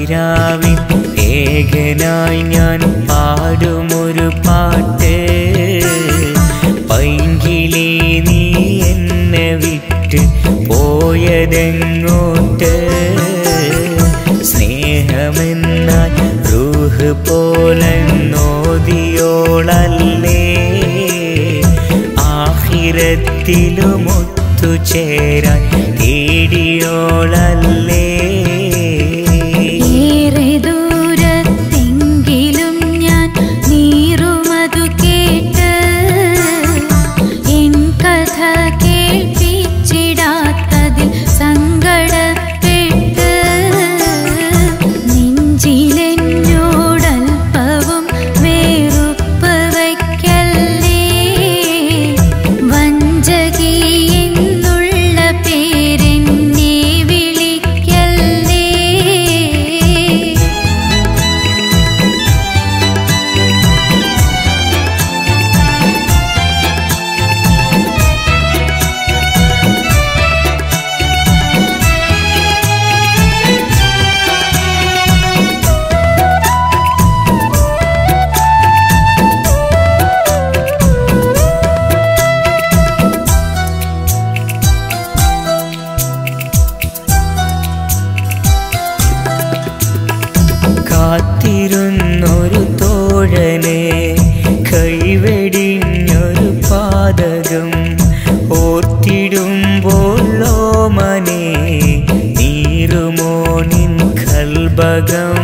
പാതിരാവിൽ ഏകനായി ഞാൻ പാടുമൊരു പാട്ട് പൈങ്കിളി നീ എന്നെ വിട്ട് പോയതെങ്ങോട്ട് സ്നേഹമെന്നാൽ റൂഹ് പോലെ നോദിയോളല്ലേ ആഹിരത്തിലും ഒത്തുചേരാൻ തേടിയോളല്ലേ ഏറെ ദൂരത്തെങ്കിലും ഞാൻ നീറുമതു കേട്ട് എൻ കഥ കേൾപ്പിച്ചിടാത്തതിൽ സങ്കടപ്പെട്ട് നെഞ്ചിലെന്നോടൽപ്പവും വേറുപ്പ് വയ്ക്കല്ലേ വഞ്ചകി എന്നുള്ള പേരെന്നെ വിളിക്കല്ലേ കാത്തിരുന്നൊരു തോഴനെ കൈവെടിഞ്ഞൊരു പാതകം ഓർത്തിടുമ്പോൾ ഓമനെ നീറുമോ നിൻ കൽബകം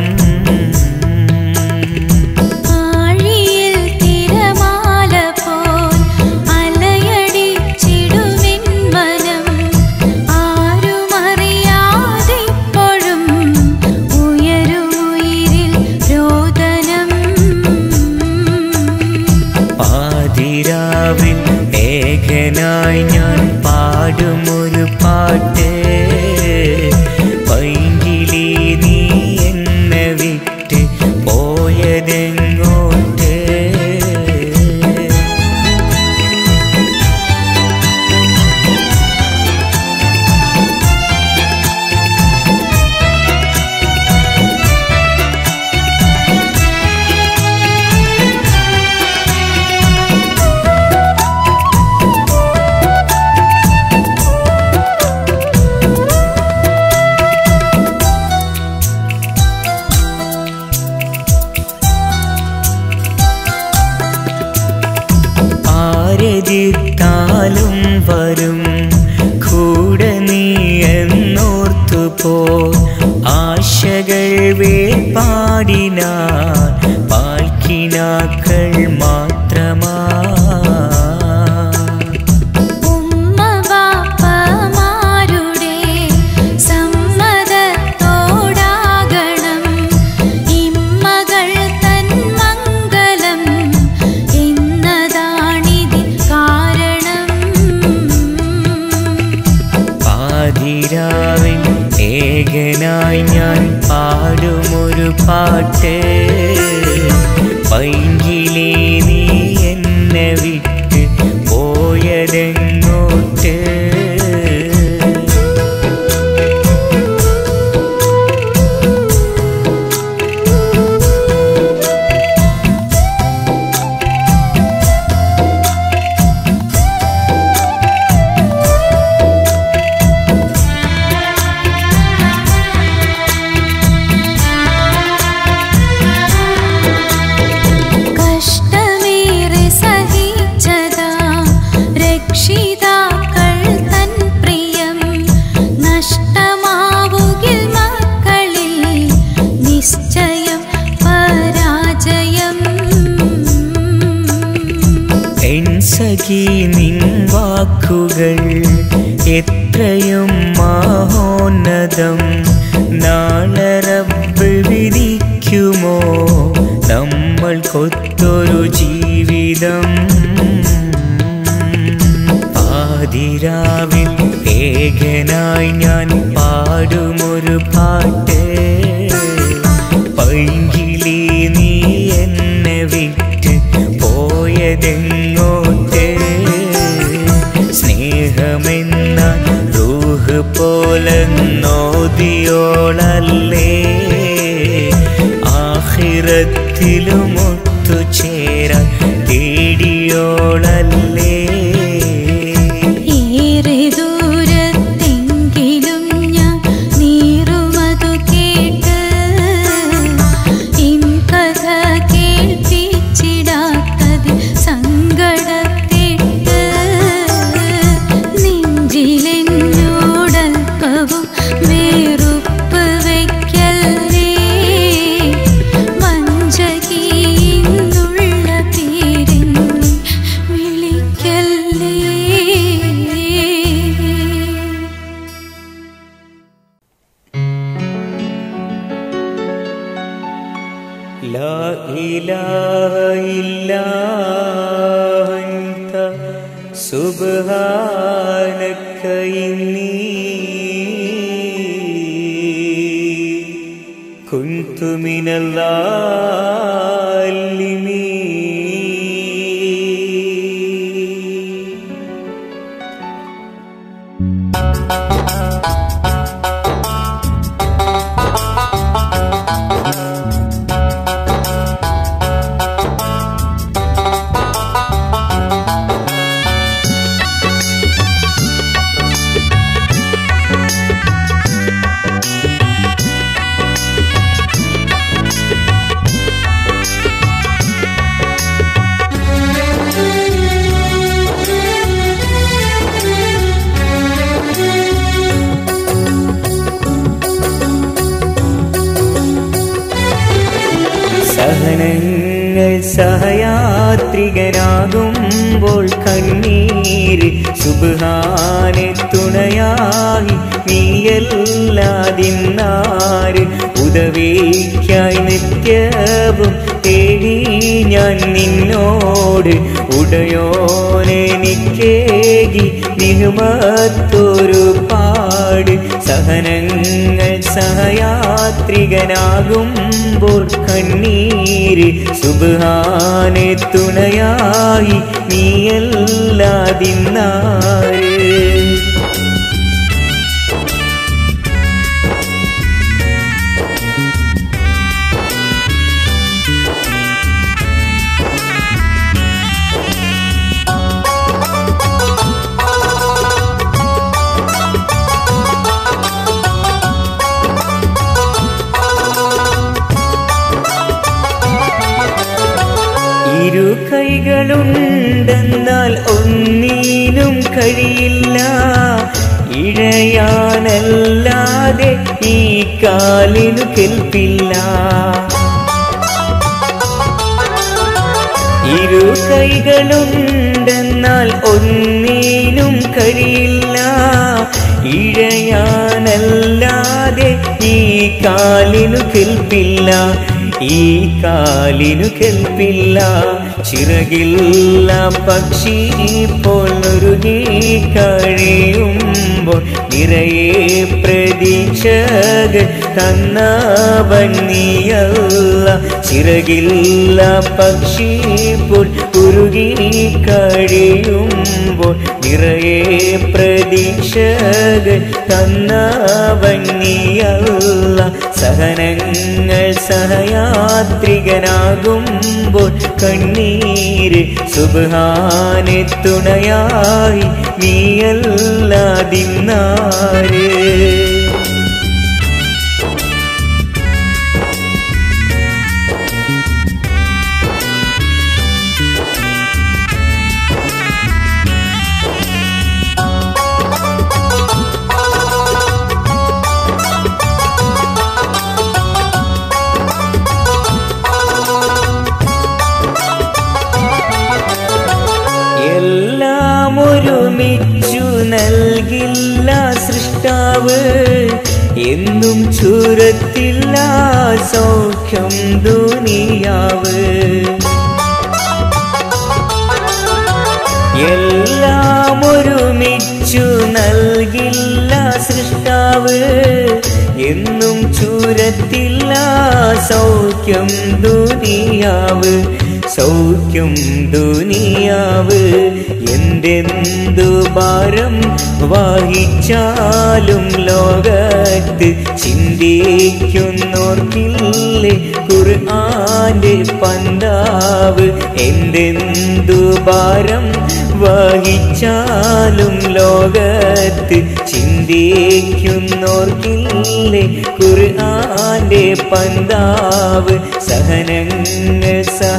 ആഴിയിൽ തിരമാല പോൽ അലയടിച്ചിടുമെൻ മനം ആരുമറിയാതിപ്പോഴും ഉയരുമുയിരിൽ രോദനം പാതിരാവിൽ ഏകനായി ഞാൻ പാടുമൊരു പാട്ട് പൈങ്കിളി നീ എന്നെ വിട്ട് പോയതെങ്ങോട്ട് ആരെതിർത്താലും വരും കൂടെ നീ എന്നോർത്തു പോ ആശകൾ വേർപാടിനാ പാൽക്കിനാക്കൾ മാത്രമാ ഉമ്മ ബാപ്പമാരുടെ സമ്മതത്തോടാകണം ഇമ്മകൾ തൻ മംഗലം എന്നതാണിതിൻ കാരണം പാതിരാവിൽ ഏകനായി ഞാൻ പാടുമൊരു പാട്ട് പൈങ്കിളി നീ എന്നെ വിട്ട് പോയതെങ്ങോട്ട് കഷ്ടമേറെ സഹിച്ചതാ രക്ഷിതാക്കൾ തൻ പ്രിയം നഷ്ടമാവുകിൽ മക്കളിൽ നിശ്ചയം പരാജയം എൻ സഖി നിൻ വാക്കുകൾ എത്രയും മഹോന്നതം നാളെ റബ്ബ് വിധിക്കുമോ നമ്മൾക്കൊത്തൊരു ജീവിതം പാതിരാവിൽ ഏകനായി ഞാൻ പാടുമൊരു പാട്ട് പൈങ്കിളി നീ എന്നെ വിട്ട് പോയതെങ്ങോട്ട് സ്നേഹമെന്ന റൂഹ് പോലെ നോദിയോളല്ലേ ദൂരത്തിലും ഒത്തുചേരാൻ തേടിയോളല്ലേ ഏറെ ദൂരത്തെങ്കിലും ഞാൻ നീറുമതു കേട്ട് ഇൻ കഥ കേൾപ്പിച്ചിടാത്തതിൽ സങ്കടപ്പെട്ട് നെഞ്ചിലെന്നോടൽപ്പവും വേറുപ്പ് വയ്ക്കല്ലേ വഞ്ചകി എന്നുള്ള പേരെന്നിൽ വിളിക്കല്ലേ لا إله إلا أنت سبحانك إني كنت من الظالمين സഹനങ്ങൾ സഹയാത്രികനാകുമ്പോൾ കണ്ണീര് സുബാനെ തുണയായി നീയല്ലാതിന്നാര് ഉദവിക്കായി നിത്യവും തേടി ഞാൻ നിന്നോട് ഉടയോനെനിക്കേകി നിഹുമത്തൊരു പാട് സഹനങ്ങൾ സഹയാത്രികനാകുമ്പോൾ കണ്ണീര് സുബാനെ തുണയായി നീയല്ലാതിന്നാര് ഇരു കൈകളുണ്ടെന്നാൽ ഒന്നീനും കഴിയില്ല ഇഴയാനല്ലാതെ ഈ കാലിനു കെൽപ്പില്ല ഇരു കൈകളുണ്ടെന്നാൽ ഒന്നീനും കഴിയില്ല ഇഴയാനല്ലാതെ ഈ കാലിനു കെൽപ്പില്ല ഈ കാലിനു കെൽപ്പില്ല ചിറകില്ല പക്ഷി പോലൊരുകി കഴിയുമ്പോൾ നിറയെ പ്രതീക്ഷകൾ തന്നവൻ നീയല്ല ചിറകില്ല പക്ഷി പോൽ ഉരുകി കഴിയുമ്പോൾ നിറയെ പ്രതീക്ഷകൾ തന്നവൻ നീയല്ല സഹനങ്ങൾ സഹയാത്രികനാകുമ്പോൾ കണ്ണീര് സുബാനെ തുണയായി നീയല്ലാതിന്നാര് എല്ലാം ഒരുമിച്ചു നൽകില്ല സൃഷ്ടാവ് എന്നും ചുരത്തില്ല സൗഖ്യം ദുനിയാവ് എല്ലാം ഒരുമിച്ചു നൽകില്ല സൃഷ്ടാവ് എന്നും ചുരത്തില്ല സൗഖ്യം ദുനിയാവ് സൗഖ്യം ദുനിയാവ് എന്തെന്തു ഭാരം വഹിച്ചാലും ലോക ലോകത്ത് ചിന്തിക്കുന്നോർക്കില്ലേ ഖുർആന്റെ പന്താവ് എന്തെന്തു ഭാരം വഹിച്ചാലും ലോകത്ത് ചിന്തിക്കുന്നോർക്കില്ലേ ഖുർആന്റെ പന്താവ് സഹനങ്ങൾ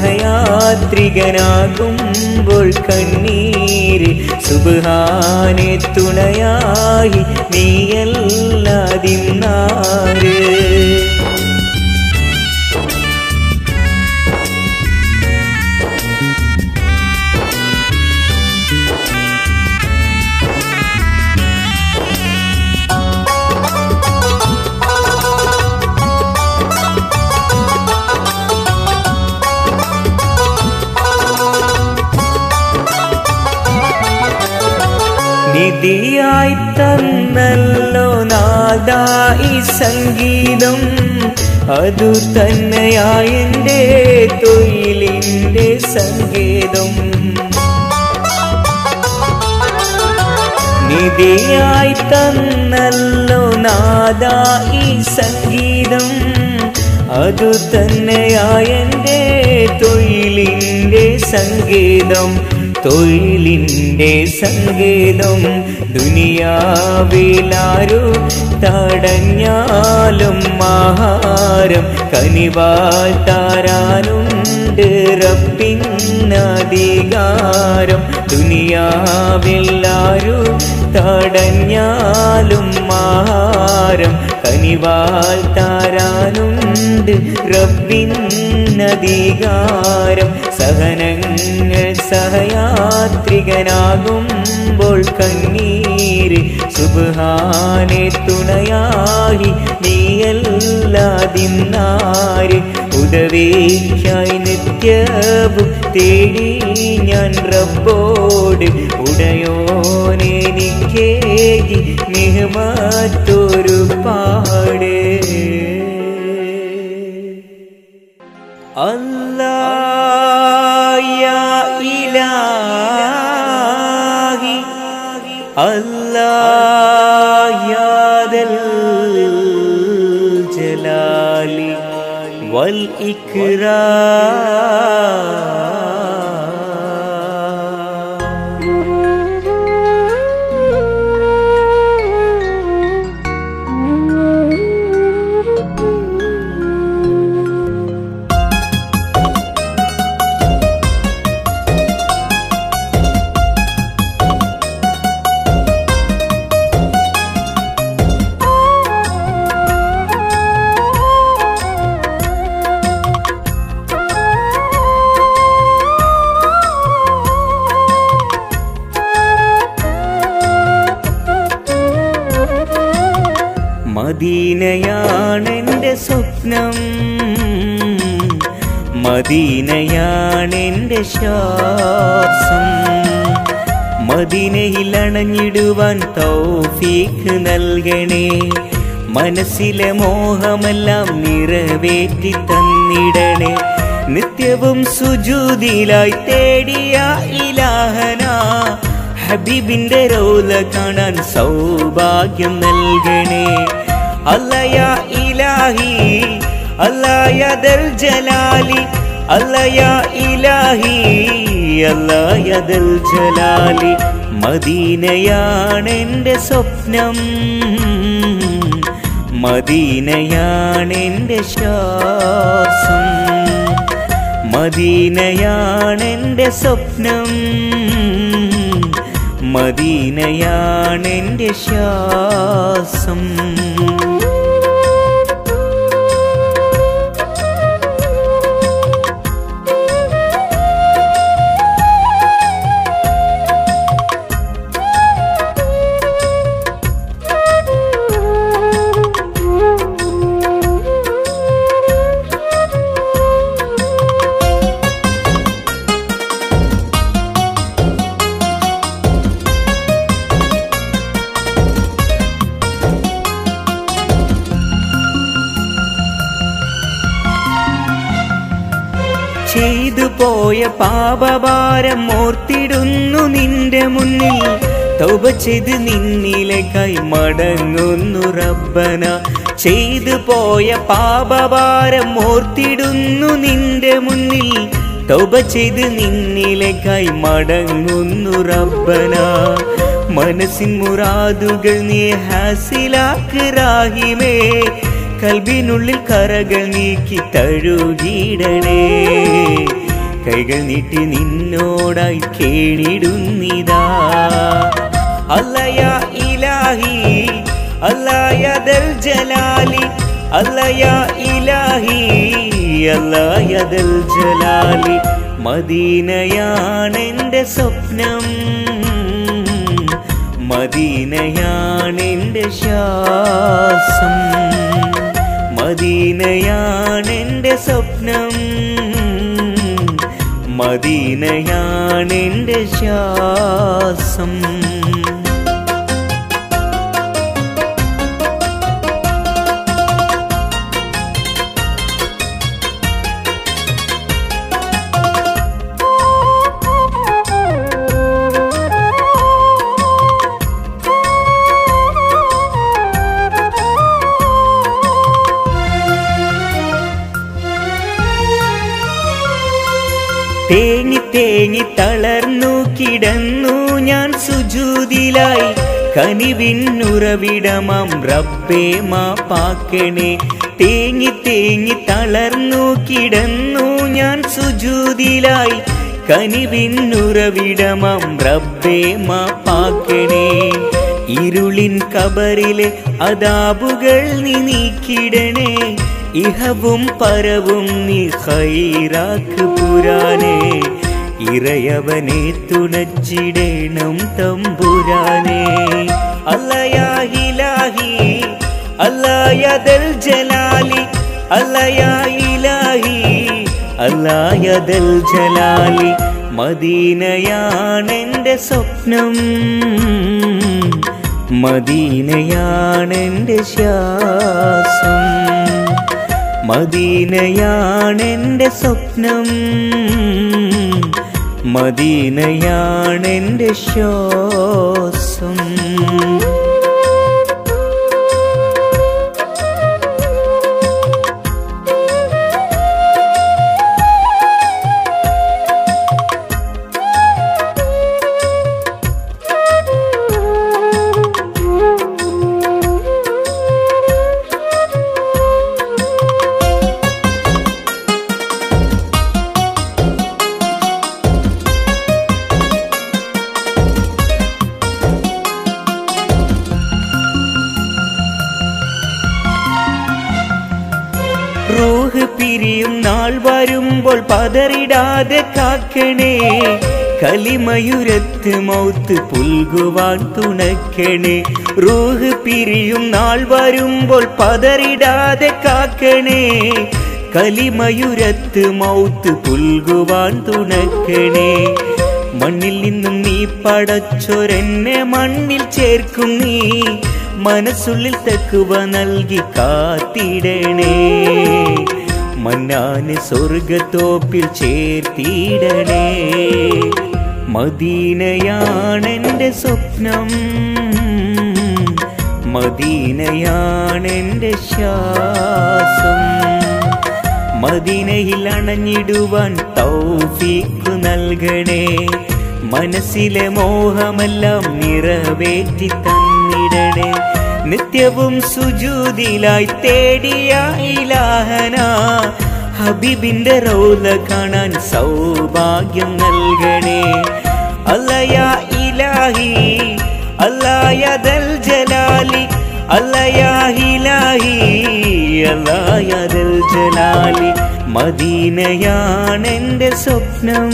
സഹയാത്രികനാകുമ്പോൾ കണ്ണീര് സുബാനെ തുണയായി നീയല്ലാതിന്നാര് നിധിയായി തന്നല്ലോ നാദായി സംഗീതം അതു തന്നെയായി എൻ്റെ തൊഴിലിൻ്റെ സംഗീതം നിധിയായി തന്നല്ലോ നാദായി സംഗീതം അതു തന്നെയായി എൻ്റെ തൊഴിലിൻ്റെ സംഗീതം തൊഴിലിൻ്റെ സംഗീതം ദുനിയാവിലാരു തടഞ്ഞാലും ആഹാരം കനിവാൽ താരാനുണ്ട് റബ്ബിനധികാരം ദുനിയാവിലാരു തടഞ്ഞാലും ആഹാരം കനിവാൽ താരാനുണ്ട് റബ്ബിനധികാരം സഹനങ്ങൾ സഹയാത്രികനാകുമ്പോൾ കണ്ണീര് സുബാനെ തുണയായി നീയല്ലാതിന്നാര് ഉദവേക്കായി നിത്യവും തേടി ഞാൻ റബ്ബോട് ഉടയോനെനിക്കേകി നിഹമത്തൊരു പാട് Allah ya ilahi Allah ya dal jalali wal ikram മദീനയാണെൻ്റെ സ്വപ്നം മദീനയാണെൻ്റെ ശ്വാസം മദീനയിൽ അണഞ്ഞിടുവാൻ തൗഫീഖ് നൽകണേ മനസ്സിലെ മോഹമെല്ലാം നിറവേറ്റി തന്നിടണേ നിത്യവും സുജൂതിലായി തേടിയ ഇലാഹന ഹബീബിന്റെ റോല കാണാൻ സൗഭാഗ്യം നൽകണേ അല്ലയ ഇലാഹി അല്ലയ ദൽ ജലാലി അല്ലയ ഇലാഹി അല്ലയ ദൽ ജലാലി മദീനയാണെൻ്റെ സ്വപ്നം മദീനയാണെൻ്റെ ശ്വാസം മദീനയാണെൻ്റെ സ്വപ്നം മദീനയാണെൻ്റെ ശ്വാസം ചെയ്തു പോയ പാപഭാരം ഓർത്തിടുന്നു നിന്റെ മുന്നിൽ തൗബ ചെയ്ത് നിന്നിലേക്കായി മടങ്ങുന്നു റബ്ബന ചെയ്തു പോയ പാപഭാരം ഓർത്തിടുന്നു നിന്റെ മുന്നിൽ തൗബ ചെയ്ത് നിന്നിലേക്കായി മടങ്ങുന്നു റബ്ബന മനസ്സിൻ മുറാദുകൾ നീ ഹാസിലാക്ക് റാഹിമേ കൽബിനുള്ളിൽ കറകൾ നീക്കി തഴുകിടണേ കൈകൾ നീട്ടി നിന്നോടായി കേണിടുന്നിതാ അല്ലയ ഇലാഹി അല്ലായതൽ ജലാലി അല്ലയ ഇലാഹി അല്ലായതൽ ജലാലി മദീനയാണെന്റെ സ്വപ്നം മദീനയാണെന്റെ ശ്വാസം മദീനയാണെന്റെ സ്വപ്നം മദീനയാണെന്റെ ശ്വാസം തേങ്ങി തേങ്ങി തളർന്നു കിടന്നു ഞാൻ സുജൂതിലായി കനിവിന്നുറവിടമാം റബ്ബേ മാപ്പാക്കണേ തേങ്ങി തേങ്ങി തളർന്നു കിടന്നു ഞാൻ സുജൂതിലായി കനിവിന്നുറവിടമാം റബ്ബേ മാപ്പാക്കണേ ഇരുളിൻ കബറിലെ അതാബുകൾ നീ നീക്കിടണേ ഇഹവും പരവും നീ ഹൈറാക്ക് പുരാനേ ഇറയവനെ തുണച്ചിടേണം തമ്പുരാനേ അല്ലയാഹിലാഹി അല്ലായതൽ ജലാലി അല്ലയാഹിലാഹി അല്ലായതൽ ജലാലി മദീനയാണെന്റെ സ്വപ്നം മദീനയാണെന്റെ ശ്വാസം മദീനയാണെന്റെ സ്വപ്നം മദീനയാണെന്റെ ശ്വാസം റൂഹ് പിരിയും നാൾ വരുമ്പോൾ പതറിടാതെ കാക്കണേ കലിമയുരത്ത് മൗത്ത് പുൽകുവാൻ തുണക്കണേ റൂഹ് പിരിയും നാൾ വരുമ്പോൾ പതറിടാതെ കാക്കണേ കലിമയുരത്ത് മൗത്ത് പുൽകുവാൻ തുണക്കണേ മണ്ണിൽ നിന്നും നീ പടച്ചൊരെന്നെ മണ്ണിൽ ചേർക്കും നീ മനസ്സുള്ളിൽ തെക്കുവ നൽകി കാത്തിടണേ മന്നാന് സ്വർഗത്തോപ്പിൽ ചേർത്തിടണേ മദീനയാണെന്റെ സ്വപ്നം മദീനയാണെന്റെ ശ്വാസം മദീനയിൽ അണഞ്ഞിടുവാൻ തൗഫീഖ് നൽകണേ മനസ്സിലെ മോഹമെല്ലാം നിറവേറ്റി തന്നിടണേ നിത്യവും സുജൂതിലായി തേടിയ ഇലാഹന ഹബീബിന്റെ റൗല കാണാൻ സൗഭാഗ്യം നൽകണേ അല്ലയാ ഇലാഹി അല്ലായതൽ ജലാലി അല്ലയാഹിലാഹി അല്ലായതൽ ജലാലി മദീനയാണെന്റെ സ്വപ്നം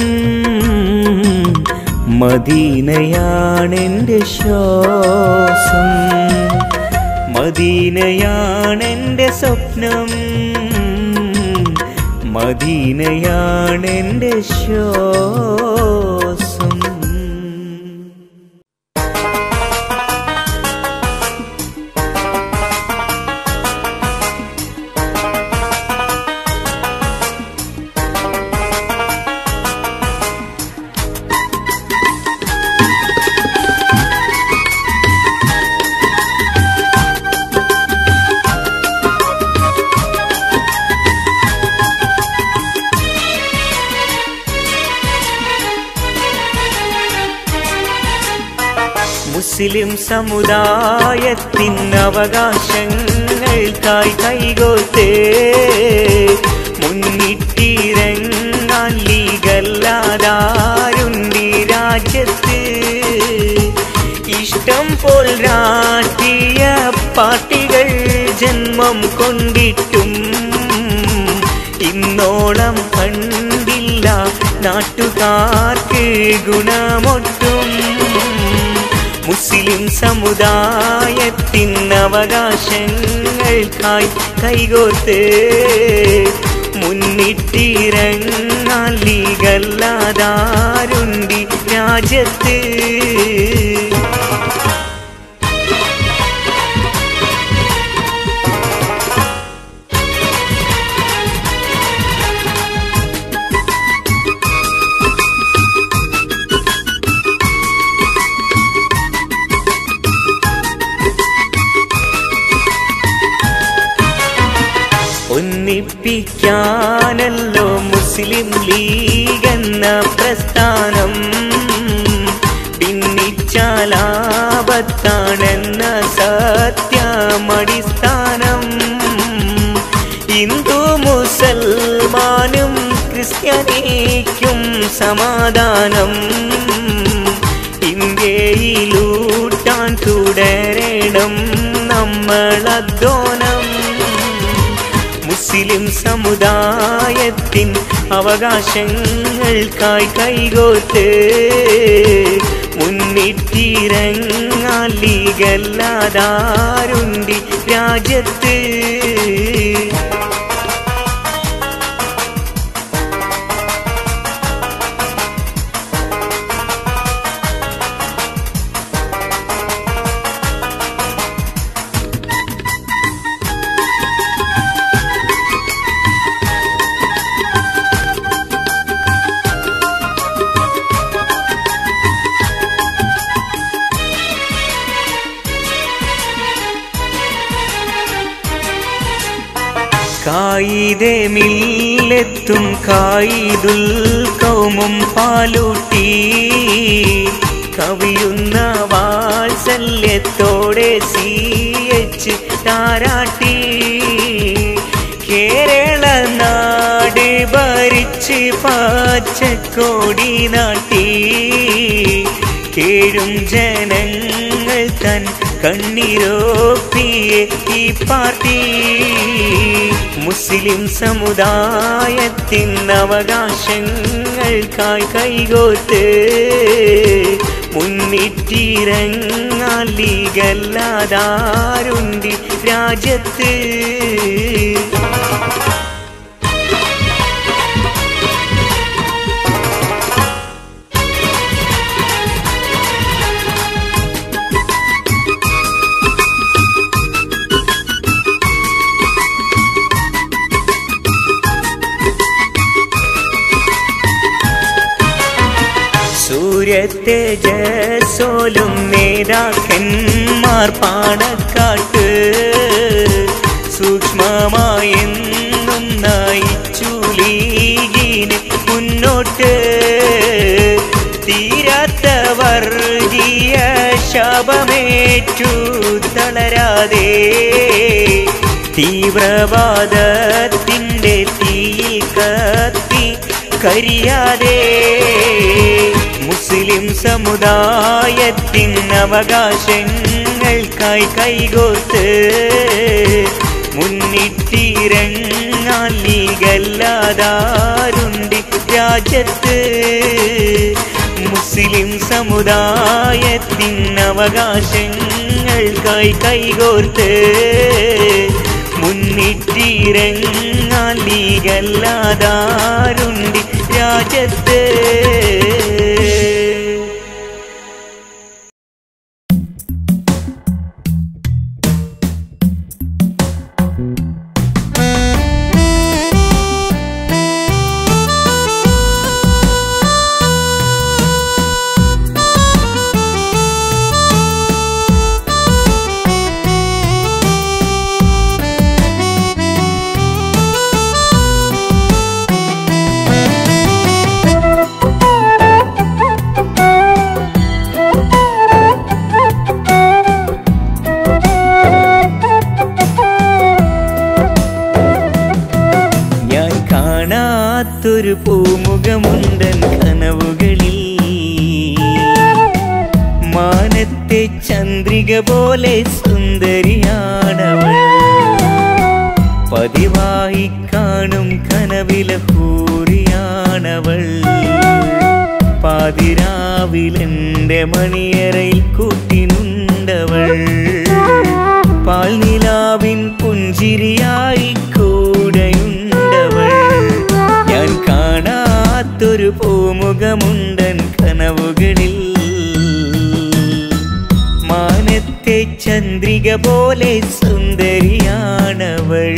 മദീനയാണെന്റെ ശ്വാസം മദീനയാണെന്റെ സ്വപ്നം മദീനയാണെന്റെ ശ്വാസം മുസ്ലിം സമുദായത്തിൻ അവകാശങ്ങൾക്കായി കൈകോർത്ത് മുന്നിട്ടിറങ്ങാൻ ലീഗല്ലാതാരുണ്ടി രാജ്യത്ത് ഇഷ്ടം പോൽ രാഷ്ട്രീയ പാർട്ടികൾ ജന്മം കൊണ്ടിട്ടും ഇന്നോളം കണ്ടില്ല നാട്ടുകാർക്ക് ഗുണമൊട്ടും മുസ്ലിം സമുദായത്തിൻ അവകാശങ്ങൾക്കായി കൈകോർത്ത് മുന്നിട്ടിറങ്ങാൻ ലീഗല്ലാതാരുണ്ടി രാജ്യത്ത് ഒന്നിപ്പിക്കാനല്ലോ മുസ്ലിം ലീഗ് എന്ന പ്രസ്ഥാനം ഭിന്നിച്ചാലാപത്താണെന്ന സത്യമടിസ്ഥാനം ഹിന്ദു മുസൽമാനും ക്രിസ്ത്യാനിക്കും സമാധാനം ഇന്ത്യയിലൂട്ടാൻ തുടരണം നമ്മളധ്വാനം മുസ്ലിം സമുദായത്തിൻ അവകാശങ്ങൾക്കായി കൈകോർത്ത് മുന്നിട്ടിറങ്ങാൻ ലീഗല്ലാതാരുണ്ടി രാജ്യത്ത് കായിതെ മില്ലെത്തും കായിതുൽ കൗമും പാലൂട്ടി കവിയുന്ന വാത്സല്യത്തോടെ സി എച്ച് താരാട്ടി കേരള നാട് ഭരിച്ച് പച്ചക്കോടി നാട്ടി കേഴും ജനങ്ങൾ തൻ കണ്ണീരോപ്പിയെ ഈ പാർട്ടി മുസ്ലിം സമുദായത്തിൻ അവകാശങ്ങൾക്കായി കൈകോർത്ത് മുന്നിട്ടിറങ്ങാൻ ലീഗല്ലാതാരുണ്ടി രാജ്യത്ത് സൂര്യത്തെ ജസോലും നേതാക്കന്മാർ പാണക്കാട്ട് സൂക്ഷ്മമായെന്നും നയിച്ചു ലീഗിന് മുന്നോട്ട് തീരാത്ത വർഗീയ ശാപമേറ്റു തളരാതെ തീവ്രവാദത്തിൻ്റെ തീയിൽ കത്തി കരിയാതെ മുസ്ലിം സമുദായത്തിൻ അവകാശങ്ങൾക്കായി കൈകോർത്ത് മുന്നിട്ടിറങ്ങാൻ ലീഗല്ലാതാരുണ്ടി രാജ്യത്ത് മുസ്ലിം സമുദായത്തിൻ അവകാശങ്ങൾക്കായി കൈകോർത്ത് മുന്നിട്ടിറങ്ങാൻ ലീഗല്ലാതാരുണ്ടി രാജ്യത്ത് ും കാണാത്തൊരു പൂമുഖമുണ്ടൻ കനവുകളിൽ മാനത്തെ ചന്ദ്രിക പോലെ സുന്ദരിയാണവൾ പതിവായി കാണും കനവില കൂറിയാണവൾ പാതിരാവിലെന്റെ മണിയറയിൽ കൂട്ടിനുണ്ടവൾ പാൽനിലാവിൻ പുഞ്ചിരിയായി കൂടെയുണ്ടവൾ ഞാൻ കാണാത്തൊരു പൂമുഖമുണ്ടൻ കനവുകളിൽ മാനത്തെ ചന്ദ്രിക പോലെ സുന്ദരിയാണവൾ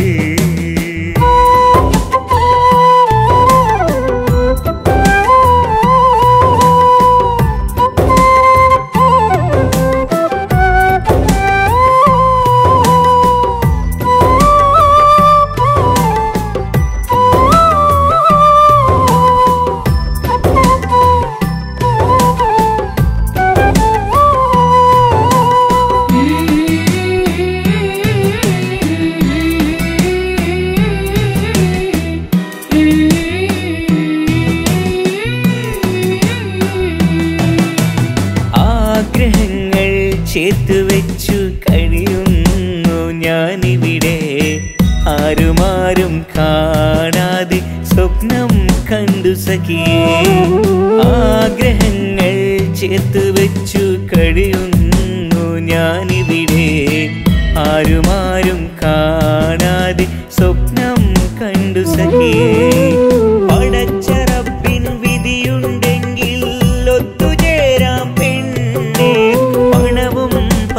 ആഗ്രഹങ്ങൾ ചേർത്തു വെച്ചു കഴിയുന്നു ഞാനിവിടെ ആരുമാരും കാണാതെ സ്വപ്നം കണ്ടു സഖിയേ ആഗ്രഹങ്ങൾ ചേർത്തു വെച്ചു കഴിയുന്നു ഞാനിവിടെ ആരുമാരും കാണാതെ സ്വപ്നം കണ്ടു സഖിയേ പടച്ചറപ്പിൻ വിധിയുണ്ടെങ്കിൽ ഒത്തുചേരാം പെണ്ണേ പണവും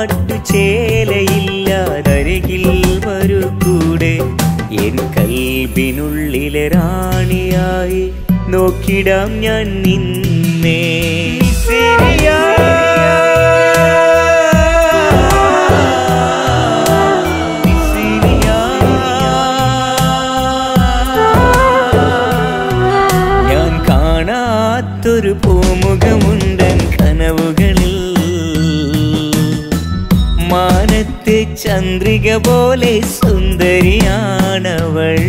പട്ടുചേലയില്ലാതരികിൽ വരൂ കൂടെ എൻ കൽബിനുള്ളിലെ റാണിയായി നോക്കിടാം ഞാൻ നിന്നെ ഞാൻ കാണാത്തൊരു പൂമുഖമുണ്ടൻ കനവുകളിൽ മാനത്തെ ചന്ദ്രിക പോലെ സുന്ദരിയാണവൾ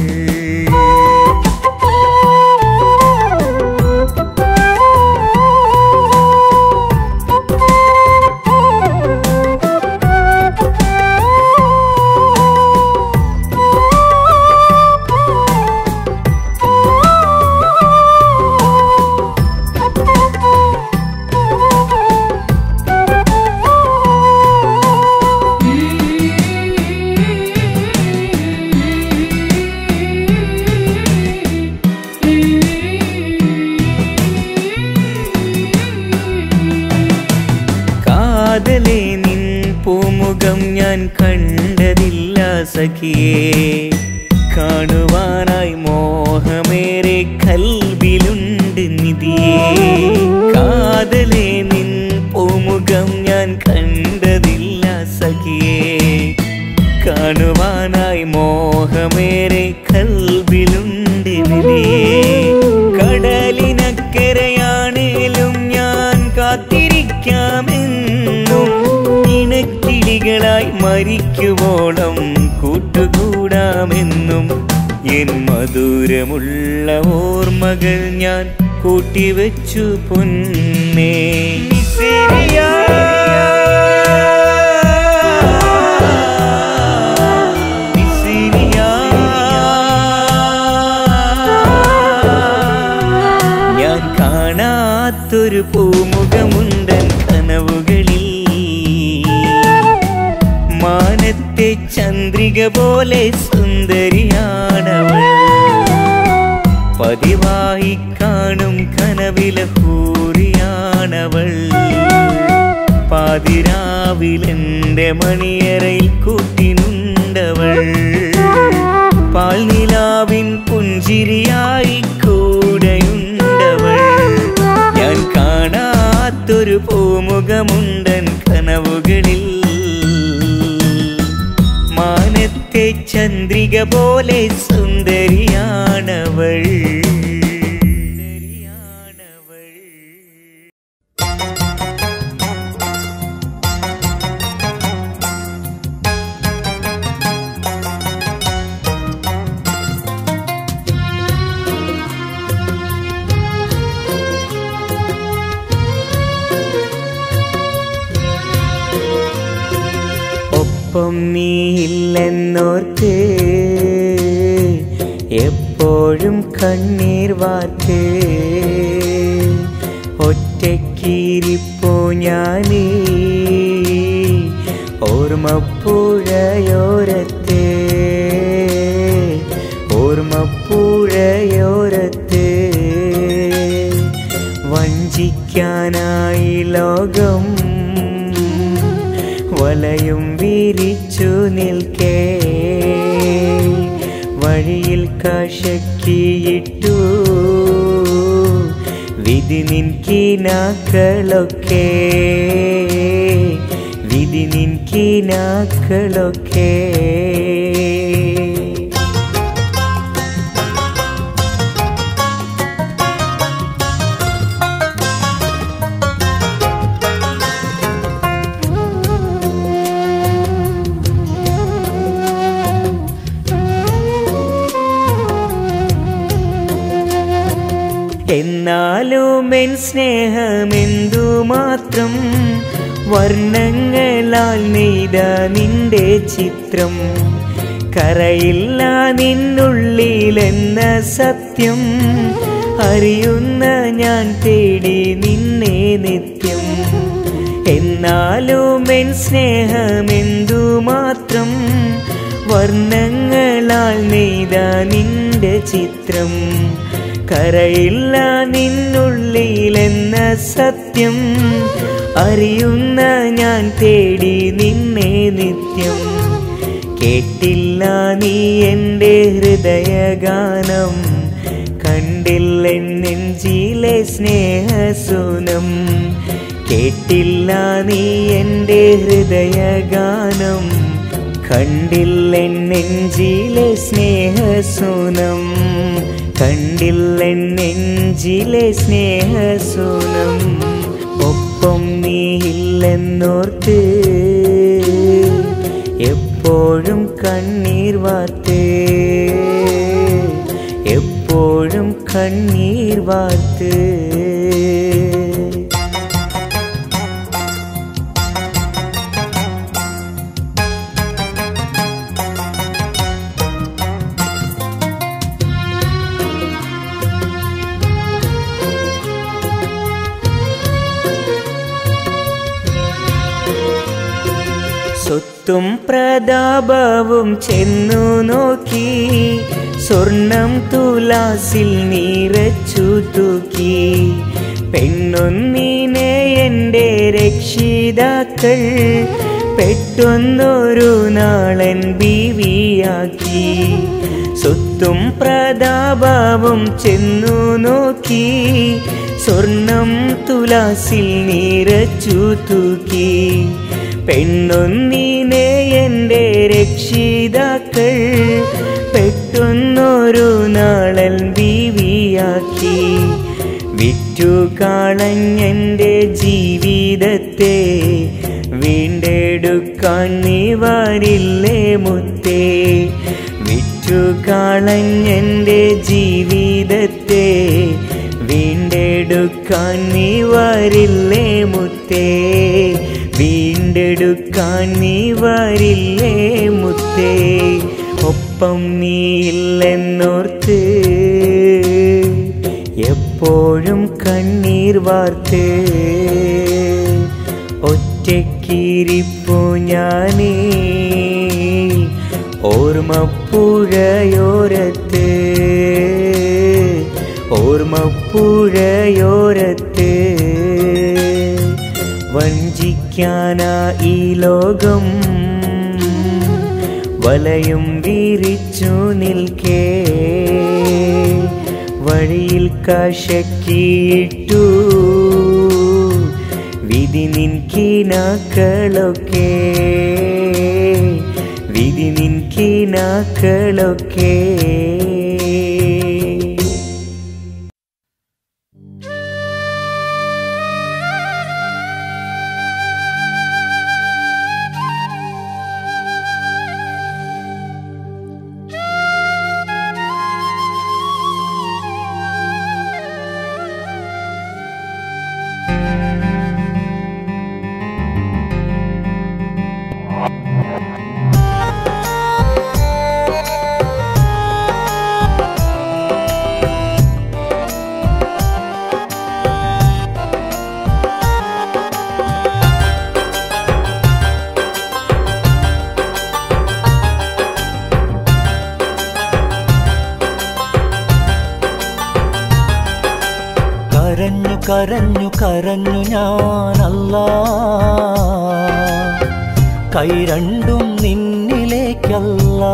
കാതലേ നിൻ പൂമുഖം ഞാൻ കണ്ടതില്ല സഖിയേ കാണുവാനായി മോഹമേറെ കൽബിലുണ്ട് നിധിയേ കാതലേ നിൻ പൂമുഖം ഞാൻ കണ്ടതില്ല സഖിയേ കാണുവാനായി മോഹമേറെ കൽബിലുണ്ട് നിധിയേ കടലിനക്കരയാണേലും ഞാൻ കാത്തിരിക്കാമെന്നും ഇണക്കിളികളായി മരിക്കുവോളം കൂട്ടുകൂടാമെന്നും എൻ മധുരമുള്ള ഓർമ്മകൾ ഞാൻ കൂട്ടിവെച്ചു പൊന്നേ ഞാൻ കാണാത്തൊരു പൂമുഖമുണ്ടൻ കനവുകളിൽ മാനത്തെ ചന്ദ്രിക പോലെ സുന്ദരിയാണവൾ പതിവായി കാണും കനവില കൂറിയാണവൾ പാതിരാവിലെന്റെ മണിയറയിൽ കൂട്ടിനുണ്ടവൾ പാൽനിലാവിൻ പുഞ്ചിരിയായി കൂടെയുണ്ടവൾ ഞാൻ കാണാത്തൊരു പൂമുഖമുണ്ടൻ കനവുകളിൽ മാനത്തെ ചന്ദ്രിക പോലെ സുന്ദരിയാണവൾ ആ ഒപ്പം നീയില്ലെന്നോർത്ത് എപ്പോഴും കണ്ണീർ വാർത്ത് ഒറ്റക്കിരിപ്പോ ഞാനീ ഓർമ്മപ്പുഴയോരത്ത് ഓർമ്മപ്പുഴയോരത്ത് വഞ്ചിക്കാനായി ലോകം വലയും വിരിച്ചു നിൽക്കേ വഴിയിൽ കശക്കിയിട്ടു വിധി നിൻകിനാക്കളൊക്കെ വിധി നിൻകിനാക്കളൊക്കെ എന്നാലും എൻ സ്നേഹമെന്തു മാത്രം വർണ്ണങ്ങളാൽ നെയ്ത നിന്റെ ചിത്രം കരയില്ല നിന്നുള്ളിലെന്ന സത്യം അറിയുന്ന ഞാൻ തേടി നിന്നെ നിത്യം എന്നാലും എൻ സ്നേഹമെന്തു മാത്രം വർണ്ണങ്ങളാൽ നെയ്ത നിന്റെ ചിത്രം കരയില്ല നിന്നുള്ളിലെന്ന സത്യം അറിയുന്ന ഞാൻ തേടി നിന്നെ നിത്യം കേട്ടില്ല നീ എൻ്റെ ഹൃദയഗാനം കണ്ടില്ലെൻ നെഞ്ചിലെ സ്നേഹസുനം കേട്ടില്ല നീ എൻ്റെ ഹൃദയഗാനം കണ്ടില്ലെൻ നെഞ്ചിലെ സ്നേഹസുനം കണ്ടില്ലെൻ നെഞ്ചിലെ സ്നേഹസുനം ഒപ്പം നീയില്ലെന്നോർത്ത് എപ്പോഴും കണ്ണീർ വാർത്ത് എപ്പോഴും കണ്ണീർ വാർത്ത് സ്വത്തും പ്രതാപവും ചെന്നു നോക്കി സ്വർണം തുലാസിൽ നീറച്ചു തൂക്കി പെണ്ണൊന്നിനെ എൻ്റെ രക്ഷിതാക്കൾ പെട്ടൊന്നൊരു നാളൻ ബീവിയാക്കി സ്വത്തും പ്രതാപവും ചെന്നു നോക്കി സ്വർണം തുലാസിൽ നീറച്ചു തൂക്കി പെണ്ണൊന്നിനെ എൻ്റെ രക്ഷിതാക്കൾ പെട്ടൊന്നൊരു നാളൽ ബീവിയാക്കി വിറ്റു കളഞ്ഞെൻ്റെ ജീവിതത്തെ വീണ്ടെടുക്കാൻ നീ വരില്ലേ മുത്തേ വിറ്റു കളഞ്ഞെൻ്റെ ജീവിതത്തെ വീണ്ടെടുക്കാൻ നീ വരില്ലേ മുത്തേ വീണ്ടെടുക്കാൻ നീ വരില്ലേ മുത്തേ ഒപ്പം നീയില്ലെന്നോർത്ത് എപ്പോഴും കണ്ണീർ വാർത്ത് ഒറ്റക്കിരിപ്പു ഞാനേ ഓർമ്മപ്പുഴയോരത്ത് ഓർമ്മപ്പുഴയോരത്ത് വഞ്ചിക്കാനാ ഈ ലോകം വലയും വിരിച്ചു നിൽക്കേ വഴിയിൽ കശക്കിയിട്ടു വിധി നിൻകിനാക്കളൊക്കെ വിധി നിൻകിനാക്കളൊക്കെ കരഞ്ഞു കരഞ്ഞു ഞാനല്ല കൈ രണ്ടും നിന്നിലേക്കല്ല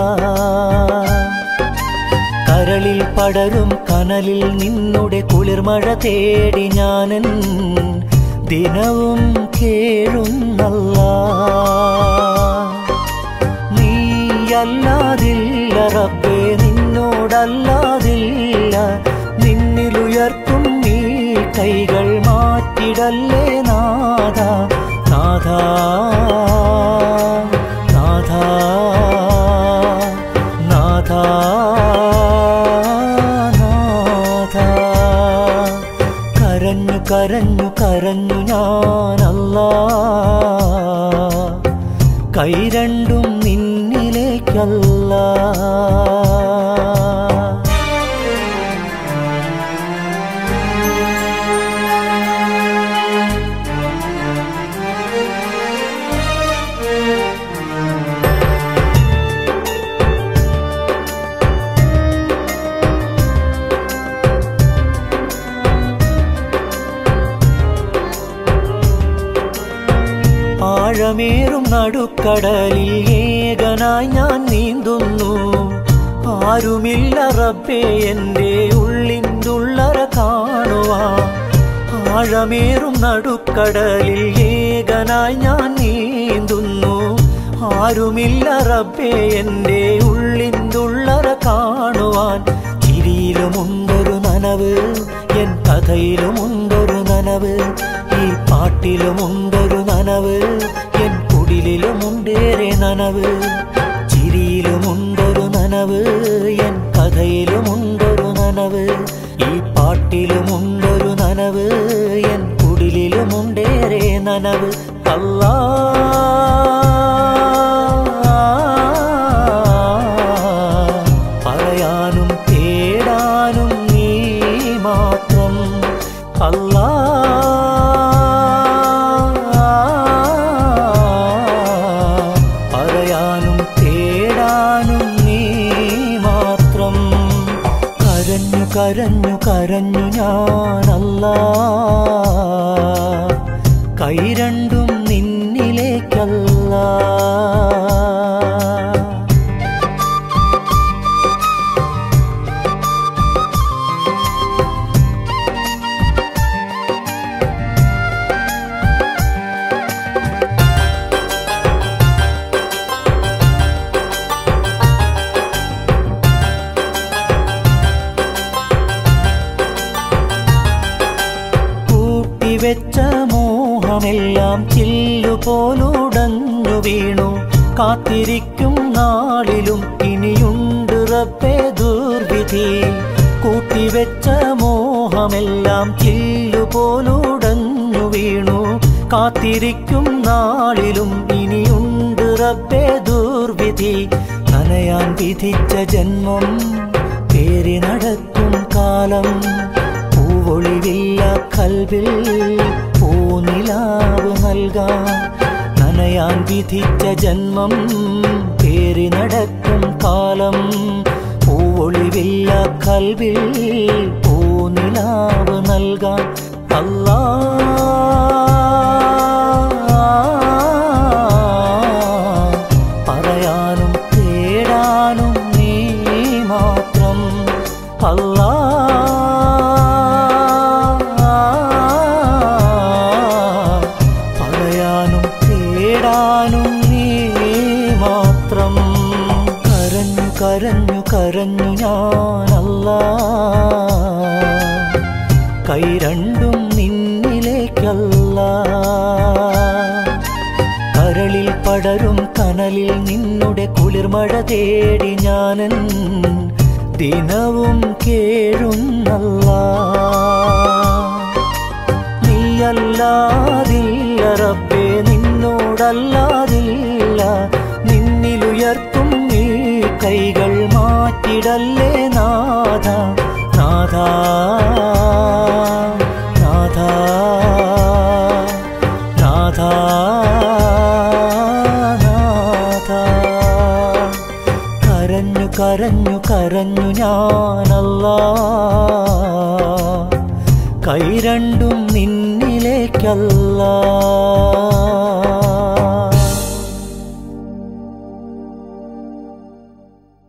കരളിൽ പടരും കനലിൽ നിന്നുടെ കുളിർമഴ തേടി ഞാനൻ ദിനവും കേഴുന്നല്ല നീയല്ലാതില്ല റബ്ബേ നിന്നോടല്ലാതില്ല നിന്നിലുയർത്തും നീ കൈകൾ മാറ്റിടല്ലേ നാഥ നാഥ നാഥ നാഥ നാഥ കരഞ്ഞു കരഞ്ഞു കരഞ്ഞു ഞാനല്ല കൈ രണ്ടും നിന്നിലേക്കല്ല ആഴമേറും നടുക്കടലിൽ ഏകനായി ഞാൻ നീന്തുന്നു ആരുമില്ല റബ്ബേ എൻ്റെ ഉള്ളിന്തുള്ളറ കാണുവാ ആഴമേറും നടുക്കടലിൽ ഏകനായി ഞാൻ നീന്തുന്നു ആരുമില്ല റബ്ബേ എൻ്റെ ഉള്ളിന്തുള്ളറ കാണുവാൻ ചിരിയിലുമുണ്ടൊരു നനവ് എൻ കഥയിലുമുണ്ടൊരു നനവ് ഈ പാട്ടിലുമുണ്ടൊരു നനവ് എൻ കുടിലിലുമുണ്ടേറെ നനവ് ചിരിയിലുമുണ്ടൊരു നനവ് എൻ കഥയിലുമുണ്ടൊരു നനവ് ഈ പാട്ടിലുമുണ്ടൊരു നനവ് എൻ കുടിലിലുമുണ്ടേറെ നനവ് അല്ലാ പറയാനും തേടാനും നീ മാത്രം അല്ലാ പറയാനും തേടാനും നീ മാത്രം കരഞ്ഞു കരഞ്ഞു കരഞ്ഞു ഞാനല്ല കൈ രണ്ടും നിന്നിലേക്കല്ല കൂട്ടിവെച്ച മോഹമെല്ലാം ചില്ലുപോലുടഞ്ഞു വീണു കാത്തിരിക്കും നാളിലും ഇനിയുണ്ട് റബ്ബേ ദുർവിധി കൂട്ടിവെച്ച മോഹമെല്ലാം ചില്ലുപോലുടഞ്ഞു വീണു കാത്തിരിക്കും നാളിലും ഇനിയുണ്ട് റബ്ബേ ദുർവിധി നനയാൻ വിധിച്ച ജന്മം പേരി നടക്കും കാലം പൂവൊളിവില്ല കൽവിൽ പൂനിലാവ് നൽകാൻ നനയാൻ വിധിച്ച ജന്മം പേരി നടക്കും കാലം പൂവൊളിവില്ല കൽവിൽ പൂനിലാവ് നൽകാൻ അല്ലാ പറയാനും തേടാനും നീ മാത്രം അല്ലാ പറയാനും തേടാനും നീ മാത്രം കരഞ്ഞു കരഞ്ഞു കരഞ്ഞു ഞാനല്ല കൈ രണ്ടും നിന്നിലേക്കല്ല കരളിൽ പടരും കനലിൽ നിന്നുടെ കുളിർമഴ തേടി ഞാനൻ ദിനവും കേഴുന്നല്ല നീയല്ലാതില്ല റബ്ബേ നിന്നോടല്ലാതില്ല നിന്നിലുയർത്തും നീ കൈകൾ മാറ്റിടല്ലേ നാഥ നാഥ നാഥ നാഥ നാഥ കരഞ്ഞു കരഞ്ഞു കരഞ്ഞു ഞാനല്ല കൈ രണ്ടും നിന്നിലേക്കല്ല